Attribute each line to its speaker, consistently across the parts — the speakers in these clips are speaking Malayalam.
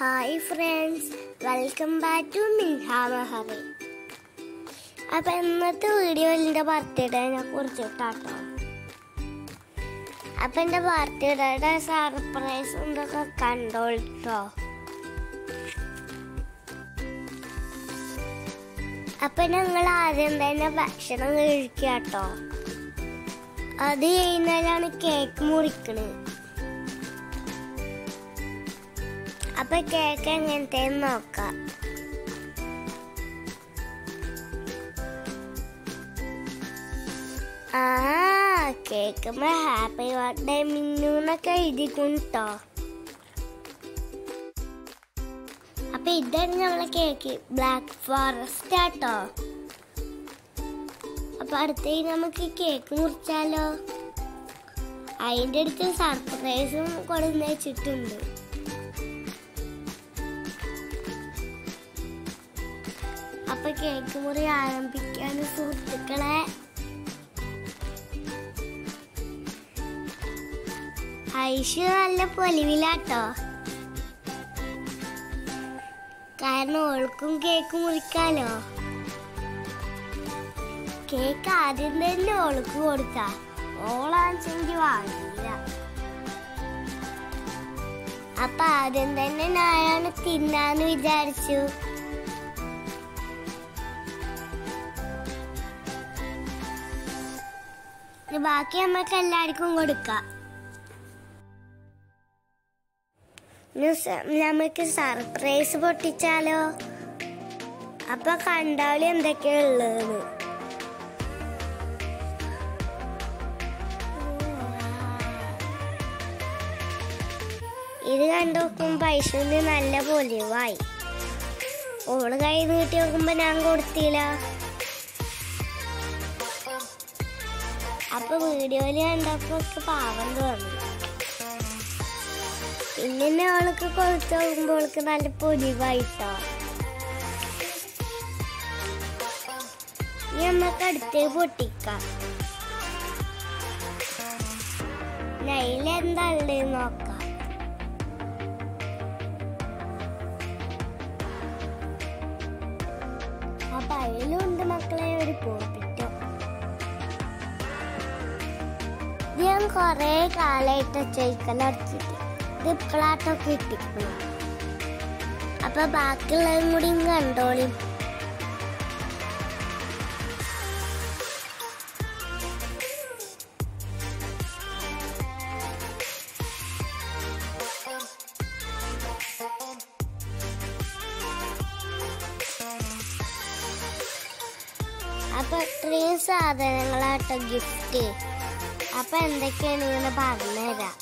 Speaker 1: hi friends welcome back to മിൻഹാമഹറി അപ്പം ഇന്നത്തെ വീഡിയോയിൽ എൻ്റെ ബർത്ത്ഡേനെ കുറിച്ചിട്ടാട്ടോ അപ്പം എൻ്റെ ബർത്ത്ഡേയുടെ സർപ്രൈസ് എന്തൊക്കെ കണ്ടോട്ടോ അപ്പം ഞങ്ങൾ ആദ്യം തന്നെ ഭക്ഷണം കഴിക്കാട്ടോ അത് കഴിഞ്ഞാലാണ് കേക്ക് മുറിക്കണത് അപ്പൊ കേക്ക് എങ്ങനത്തെ നോക്കാം ആ കേക്കുമ്പോ ഹാപ്പി ബർത്ത്ഡേ മിന്നൂന്നൊക്കെ എഴുതിക്കുട്ടോ അപ്പൊ ഇതാണ് നമ്മളെ കേക്ക് ബ്ലാക്ക് ഫോറസ്റ്റ് ആട്ടോ അപ്പൊ അടുത്തേക്ക് നമുക്ക് കേക്ക് മുറിച്ചാലോ അതിന്റെ അടുത്ത് സർപ്രൈസും കൊടുന്ന് വെച്ചിട്ടുണ്ട് അപ്പൊ കേക്ക് മുറി ആരംഭിക്കാൻ സുഹൃത്തുക്കളെ ഐഷ് നല്ല പൊലിവിലാട്ടോ കാരണം ഓൾക്കും കേക്ക് മുറിക്കാലോ കേക്ക് ആദ്യം തന്നെ ഓൾക്ക് കൊടുത്ത ഓളാണെങ്കിൽ വാങ്ങിയില്ല അപ്പൊ ആദ്യം തന്നെ ഞാനാണ് തിന്നാന്ന് വിചാരിച്ചു ഇനി ബാക്കി നമുക്ക് എല്ലാവർക്കും കൊടുക്കാം ഇനി സ- നമുക്ക് സർപ്രൈസ് പൊട്ടിച്ചാലോ അപ്പൊ കണ്ടാളി എന്തൊക്കെയാ ഉള്ളതെന്ന് ഇത് കണ്ടു നോക്കുമ്പോ ഐശ്വര്യ നല്ല പൊലിവായി ഓള് കൈ നീട്ടി നോക്കുമ്പോ ഞാൻ കൊടുത്തില്ല അപ്പൊ വീഡിയോയില് കണ്ടപ്പോ ഒക്കെ പാവം തോന്നി പിന്നെ അവൾക്ക് കൊടുത്തു നോക്കുമ്പോ അവൾക്ക് നല്ല പൊലിവായിട്ടോ ഇനി നമുക്ക് അടുത്ത് പൊട്ടിക്കാം നൈലെന്താ ഉള്ളത് നോക്കാം അപ്പൊ അതിലുണ്ട് മക്കളെ ഒരു പോപ്പിട്ടോ ഇത് ഞാൻ കൊറേ കാലായിട്ട് ചോദിക്കലടച്ചിട്ട് ഇത് ഇപ്പോഴാട്ടൊക്കെ ഇട്ടിക്കണം അപ്പൊ ബാക്കിയുള്ളതും കൂടി കണ്ടോളി അപ്പൊ ഇത്രയും സാധനങ്ങളാട്ടോ ഗിഫ്റ്റ് അപ്പൊ എന്തൊക്കെയാണ് ഇങ്ങനെ പറഞ്ഞുതരാം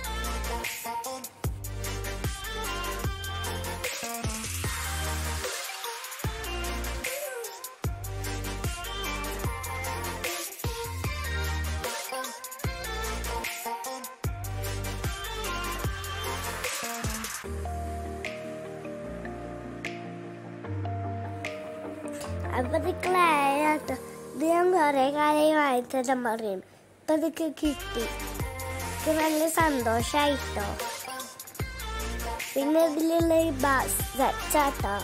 Speaker 1: അപ്പൊ ഇത് ക്ലായാട്ടോ ഇത് ഞാൻ കുറെ കാലമായി വായിച്ചിട്ട് പറയും ഇപ്പൊ ഇതൊക്കെ കിട്ടി എനിക്ക് നല്ല സന്തോഷായിട്ടോ പിന്നെ ഇതിലുള്ള ഈ ബസ്സാട്ടോ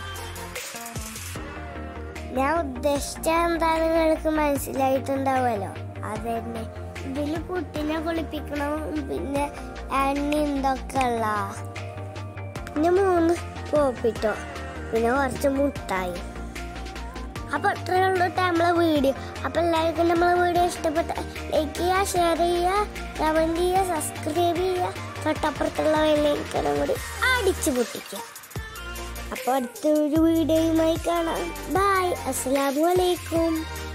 Speaker 1: ഞാൻ ഉദ്ദേശിച്ച എന്താണ് നിങ്ങൾക്ക് മനസ്സിലായിട്ടുണ്ടാവുമല്ലോ അതന്നെ ഇതില് കുട്ടീനെ കുളിപ്പിക്കണം പിന്നെ എണ്ണ എന്തൊക്കെ ഉള്ള പിന്നെ മൂന്ന് പോപ്പിട്ടോ പിന്നെ കുറച്ച് മുട്ടായി അപ്പൊ ഇത്രയേ ഉള്ളൂ ട്ടോ നമ്മളെ വീഡിയോ അപ്പൊ എല്ലാവർക്കും നമ്മളെ വീഡിയോ ഇഷ്ടപ്പെട്ട ലൈക്ക് ചെയ്യുക ഷെയർ ചെയ്യുക കമന്റ് ചെയ്യുക സബ്സ്ക്രൈബ് ചെയ്യുക തൊട്ടപ്പുറത്തുള്ള വെള്ളയിലും കൂടി അടിച്ചു പൊട്ടിക്കുക അപ്പൊ അടുത്തൊരു വീഡിയോയുമായി കാണാം ബൈ അസ്സലാമു അലൈക്കും